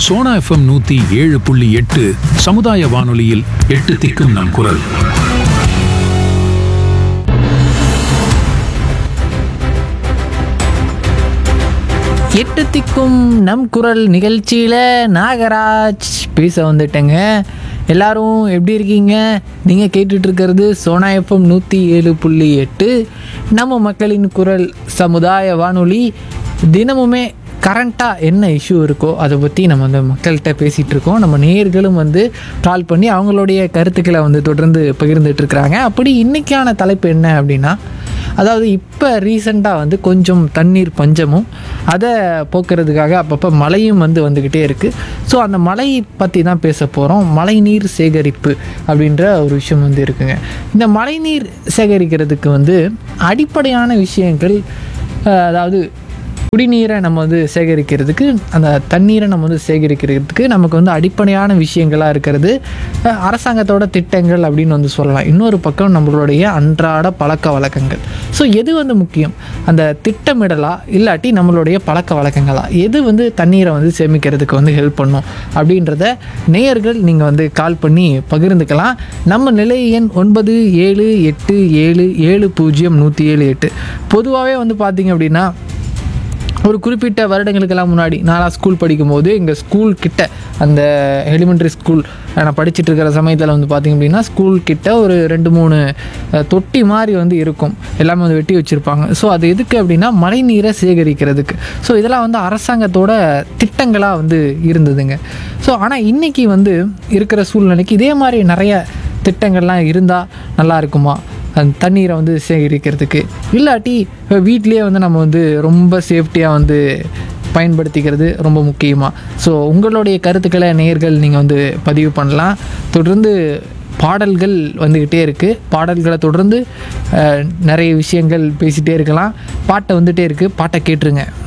Sona FM நூத்தி ஏழு புள்ளி எட்டு சமுதாய வானொலியில் எட்டு திக்கும் நம் குரல் எட்டு திக்கும் நம் குரல் நிகழ்ச்சியில் நாகராஜ் பேச வந்துட்டேங்க எல்லாரும் எப்படி இருக்கீங்க நீங்கள் கேட்டுட்டு இருக்கிறது சோனா எஃப்எம் நூற்றி ஏழு புள்ளி எட்டு நம்ம மக்களின் குரல் சமுதாய வானொலி தினமுமே கரண்ட்டாக என்ன இஷ்யூ இருக்கோ அதை பற்றி நம்ம வந்து மக்கள்கிட்ட பேசிகிட்டு இருக்கோம் நம்ம நேயர்களும் வந்து கால் பண்ணி அவங்களுடைய கருத்துக்களை வந்து தொடர்ந்து பகிர்ந்துட்டு இருக்கிறாங்க அப்படி இன்றைக்கான தலைப்பு என்ன அப்படின்னா அதாவது இப்போ ரீசெண்டாக வந்து கொஞ்சம் தண்ணீர் பஞ்சமும் அதை போக்குறதுக்காக அப்பப்போ மழையும் வந்து வந்துக்கிட்டே இருக்குது ஸோ அந்த மழை பற்றி தான் பேச போகிறோம் மழைநீர் சேகரிப்பு அப்படின்ற ஒரு விஷயம் வந்து இருக்குங்க இந்த மழைநீர் சேகரிக்கிறதுக்கு வந்து அடிப்படையான விஷயங்கள் அஹ், அதாவது குடிநீரை நம்ம வந்து சேகரிக்கிறதுக்கு அந்த தண்ணீரை நம்ம வந்து சேகரிக்கிறதுக்கு நமக்கு வந்து அடிப்படையான விஷயங்களாக இருக்கிறது அஹ், அரசாங்கத்தோட திட்டங்கள் அப்படின்னு வந்து சொல்லலாம் இன்னொரு பக்கம் நம்மளுடைய அன்றாட பழக்க வழக்கங்கள் ஸோ எது வந்து முக்கியம் அந்த திட்டமிடலா இல்லாட்டி நம்மளுடைய பழக்க வழக்கங்களா எது வந்து தண்ணீரை வந்து சேமிக்கிறதுக்கு வந்து ஹெல்ப் பண்ணும் அப்படின்றத நேயர்கள் நீங்கள் வந்து கால் பண்ணி பகிர்ந்துக்கலாம் நம்ம நிலை எண் ஒன்பது ஏழு எட்டு ஏழு ஏழு பூஜ்ஜியம் நூற்றி ஏழு எட்டு பொதுவாகவே வந்து பார்த்தீங்க அப்படின்னா ஒரு குறிப்பிட்ட வருடங்களுக்கெல்லாம் முன்னாடி நான்லாம் ஸ்கூல் படிக்கும்போது எங்கள் ஸ்கூல் கிட்ட அந்த எலிமெண்ட்ரி ஸ்கூல் நான் படிச்சுட்டு இருக்கிற சமயத்தில் வந்து பார்த்திங்க அப்படின்னா ஸ்கூல் கிட்ட ஒரு ரெண்டு மூணு அஹ், தொட்டி மாதிரி வந்து இருக்கும் எல்லாமே வந்து வெட்டி வச்சுருப்பாங்க ஸோ அது எதுக்கு அப்படின்னா மழைநீரை சேகரிக்கிறதுக்கு ஸோ இதெல்லாம் வந்து அரசாங்கத்தோட திட்டங்களாக வந்து இருந்ததுங்க ஸோ ஆனால் இன்றைக்கி வந்து இருக்கிற சூழ்நிலைக்கு இதே மாதிரி நிறைய திட்டங்கள்லாம் இருந்தால் நல்லா இருக்குமா அந்த தண்ணீரை வந்து சேகரிக்கிறதுக்கு இல்லாட்டி வீட்டிலேயே வந்து நம்ம வந்து ரொம்ப சேஃப்டியாக வந்து பயன்படுத்திக்கிறது ரொம்ப முக்கியமாக ஸோ உங்களுடைய கருத்துக்களை நேயர்கள் நீங்கள் வந்து பதிவு பண்ணலாம் தொடர்ந்து பாடல்கள் வந்துக்கிட்டே இருக்குது பாடல்களை தொடர்ந்து அஹ், நிறைய விஷயங்கள் பேசிகிட்டே இருக்கலாம் பாட்டை வந்துகிட்டே இருக்குது பாட்டை கேட்டுருங்க